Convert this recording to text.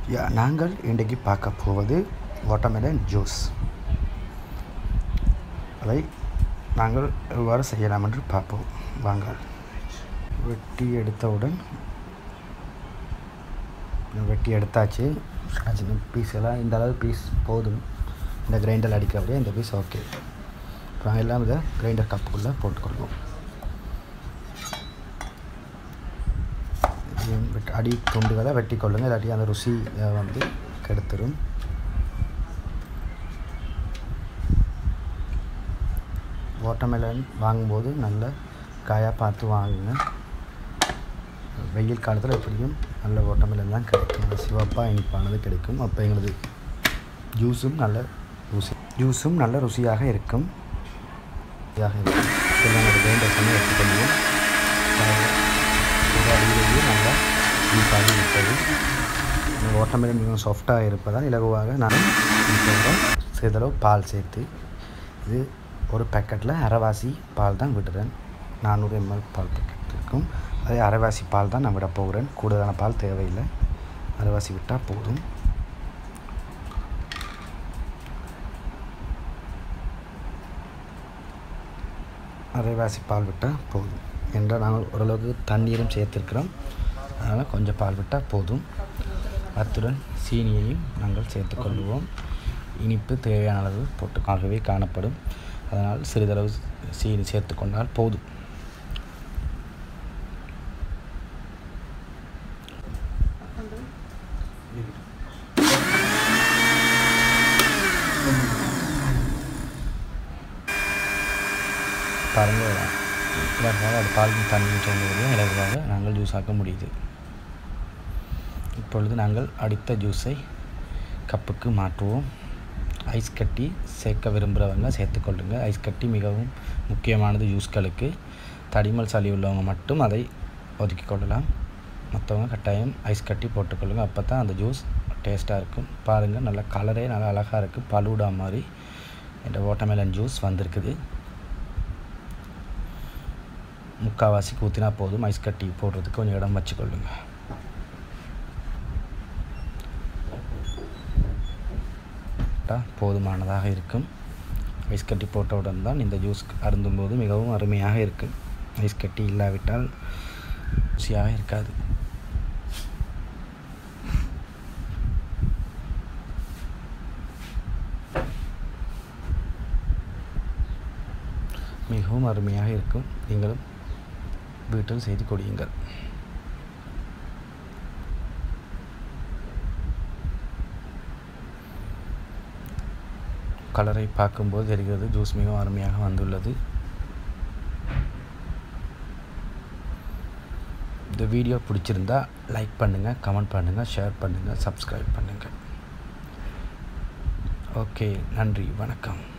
யா நாங்கள் இன்றைக்கு பார்க்க போவது வாட்டர்மெலன் ஜூஸ் அதை நாங்கள் எவ்வாறு செய்யலாம் என்று பார்ப்போம் வாங்க வெட்டி எடுத்தவுடன் வெட்டி எடுத்தாச்சு சின்ன பீஸ் எல்லாம் இந்த அளவு பீஸ் போதும் இந்த கிரைண்டர் அடிக்கிறபடியே இந்த பீஸ் ஓகே அப்புறம் எல்லாம் இதை கிரைண்டர் கப்புக்குள்ளே போட்டுக்கொள்வோம் இதையும் வெட் அடி துண்டுகளை வெட்டி கொள்ளுங்கள் இல்லாட்டி அந்த ருசி அஹ், வந்து கெடுத்துரும் வாட்டர்மெலன் வாங்கும்போது நல்ல காயாக பார்த்து வாங்குங்க வெயில் காலத்தில் எப்படியும் நல்ல வாட்டர்மெலன் தான் கிடைக்கும் நல்ல சிவப்பாக இனிப்பானது கிடைக்கும் அப்போ எங்களது ஜூஸும் நல்ல ருசி ஜூஸும் நல்ல ருசியாக இருக்கும் ருசியாக இருக்கும் இதெல்லாம் ஒரு கிரைண்டர் பண்ணி எடுத்துக்கொள்வோம் ஒரு அடியிலேயே நல்லா டீப்பாகி விட்டது இந்த வாட்டர்மெலன் மிகவும் சாஃப்டாக இருப்பதால் இலகுவாக நான் இப்போ சிறிதளவு பால் சேர்த்து இது ஒரு பேக்கெட்டில் அரைவாசி பால் தான் விடுறேன் நானூறு எம்எல் பால் பேக்கெட் இருக்கும் அதே அரைவாசி பால் தான் நான் விட போகிறேன் கூடுதலான பால் தேவையில்லை அரைவாசி விட்டால் போதும் அரைவாசி பால் விட்டால் போதும் என்றால் நாங்கள் ஓரளவுக்கு தண்ணீரும் சேர்த்துருக்கிறோம் அதனால் கொஞ்சம் பால் விட்டால் போதும் அத்துடன் சீனியையும் நாங்கள் சேர்த்துக்கொள்வோம் இனிப்பு தேவையான அளவு போட்டுக்காகவே காணப்படும் அதனால் சிறிதளவு சீனி சேர்த்துக்கொண்டால் போதும் பாருங்கள் இலகுவாக அது பால் தண்ணி சேர்ந்தவரையும் இலகுவாக நாங்கள் ஜூஸ் ஆக்க முடியுது இப்பொழுது நாங்கள் அடித்த ஜூஸை கப்புக்கு மாற்றுவோம் ஐஸ் கட்டி சேர்க்க விரும்புகிறவங்க சேர்த்துக்கொள்ளுங்க ஐஸ் கட்டி மிகவும் முக்கியமானது ஜூஸ்களுக்கு தடிமல் சளி உள்ளவங்க மட்டும் அதை ஒதுக்கி கொள்ளலாம் மற்றவங்க கட்டாயம் ஐஸ் கட்டி போட்டுக்கொள்ளுங்க அப்போ தான் அந்த ஜூஸ் டேஸ்ட்டாக இருக்கும் பாருங்கள் நல்லா கலரே நல்லா அழகாக இருக்குது பலூடா மாதிரி இந்த வாட்டர்மெலன் ஜூஸ் வந்திருக்குது முக்கால்வாசிக்கு ஊற்றினா போதும் ஐஸ் கட்டி போடுறதுக்கு கொஞ்சம் இடம் வச்சுக்கொள்ளுங்க போட்டா போதுமானதாக இருக்கும் ஐஸ் கட்டி போட்டவுடன் தான் இந்த ஜூஸ் அருந்தும்போது மிகவும் அருமையாக இருக்கும் ஐஸ் கட்டி இல்லாவிட்டால் ருசியாக இருக்காது மிகவும் அருமையாக இருக்கும் நீங்களும் வீட்டில் செய்து கொடியுங்கள் கலரை பார்க்கும்போது தெரிகிறது ஜூஸ் மிகவும் அருமையாக வந்துள்ளது இந்த வீடியோ பிடிச்சிருந்தா லைக் பண்ணுங்கள் கமெண்ட் பண்ணுங்கள் ஷேர் பண்ணுங்கள் சப்ஸ்கிரைப் பண்ணுங்கள் ஓகே நன்றி வணக்கம்